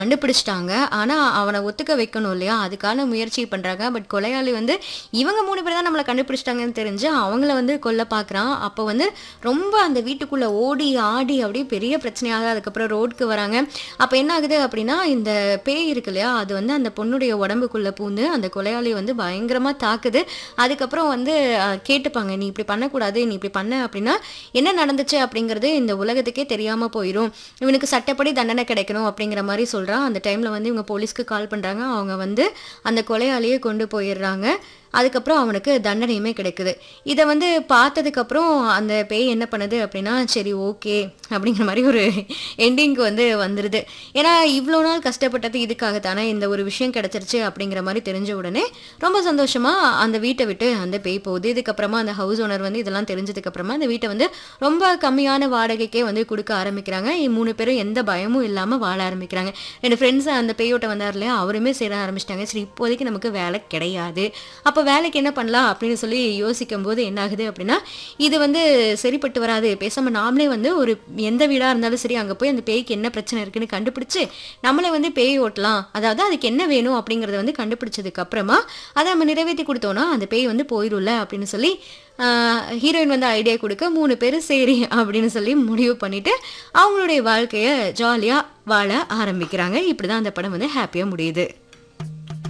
கண்டுபிடிச்சிட்டாங்க. ஆனா, அவன ஒத்துக்க வைக்கணும் இல்லையா? அதுக்கான முயற்சி பண்றாங்க. பட் கொலையாளி வந்து இவங்க 3 பேர் தான் நம்மள கண்டுபிடிச்சிட்டாங்கன்னு தெரிஞ்சு, அவங்கள வந்து கொல்ல பார்க்குறான். அப்போ வந்து ரொம்ப அந்த வீட்டுக்குள்ள ஓடி, ஆடி அப்படியே பெரிய பிரச்சனையாக அதுக்கப்புறம் ரோட்க்கு வராங்க. அப்ப என்ன ஆகுது அப்படின்னா, இந்த பேய் இருக்கு இல்லையா? அது வந்து அந்த பொண்ணுடைய உடம்புக்குள்ள பூந்து, அந்த கொலையாளிய வந்து பயங்கரமா தாக்குது. அதுக்கப்புறம் வந்து அ கேட்டுப்பாங்க. "நீ இப்படி பண்ணக்கூடாது. நீ இப்படி பண்ண அப்படின்னா, என்ன நடந்துச்சு அப்படிங்கிறது இந்த உலகத்துக்கே தெரியாம போயிரும். இவனுக்கு சட்டப்படி தண்டனை கிடைக்கணும்." அப்படிங்கிற மாரி சொல்றான். அந்த டைம்ல வந்து இவங்க போலீஸ்க்கு கால் பண்றாங்க. அவங்க வந்து அந்த கொலையாளிய கொண்டு போயிர்றாங்க. அதுக்கப்புறம் அவனுக்கு தண்டனையுமே கிடைக்குது. இத வந்து பார்த்ததுக்கப்புறம் அந்த பேய் என்ன பண்ணுது அப்படின்னா, சரி ஓகே அப்படிங்கிற மாரி ஒரு எண்டிங்க்கு வந்து வந்துருது. ஏன்னா, இவ்ளோ நாள் கஷ்டப்பட்டது இதுக்காக தானே. இந்த ஒரு விஷயம் கிடைச்சிருச்சு அப்படிங்கிற மாரி தெரிஞ்ச உடனே, ரொம்ப சந்தோஷமா அந்த வீட்ட விட்டு அந்த பேய் போகுது. இதுக்கப்புறமா அந்த ஹவுஸ் ஓனர் வந்து இதெல்லாம் தெரிஞ்சதுக்கு அப்புறமா அந்த வீட்ட வந்து ரொம்ப கம்மியான வாடகைக்கே வந்து குடுக்க ஆரம்பிக்கிறாங்க. 3 பேரும் எந்த பயமும் இல்லாம வாழ ஆரம்பிக்கிறாங்க. 2 ஃப்ரெண்ட்ஸ் அந்த பேயோட்ட வந்தார் இல்லையா? அவருமே சேர ஆரம்பிச்சுட்டாங்க. சரி இப்போதைக்கு நமக்கு வேலை கிடையாது. அப்ப வேலைக்கு என்ன பண்ணலாம் அப்படின்னு சொல்லி யோசிக்கும்போது என்ன ஆகுது அப்படின்னா, இது வந்து சரிப்பட்டு வராது. பேசாம நாமளே வந்து ஒரு எந்த வீடா இருந்தாலும் சரி, அங்க போய் அந்த பேய்க்கு என்ன பிரச்சனை இருக்குன்னு கண்டுபிடிச்சு, நம்மளே வந்து பேய் ஓட்டலாம். அதாவது அதுக்கு என்ன வேணும் அப்படிங்கிறத வந்து கண்டுபிடிச்சதுக்கு அப்புறமா, அத நம்ம நிறைவேத்தி குடுத்தோம்னா, அந்த பேய் வந்து போயிரும்ல அப்படின்னு சொல்லி, ஆ ஹீரோயின் வந்து ஐடியா குடுக்க 3 பேரும் சரி அப்படின்னு சொல்லி முடிவு பண்ணிட்டு, அவங்களுடைய வாழ்க்கைய ஜாலியா வாழ ஆரம்பிக்கிறாங்க. இப்படிதான் அந்த படம் வந்து ஹேப்பியா முடியுது.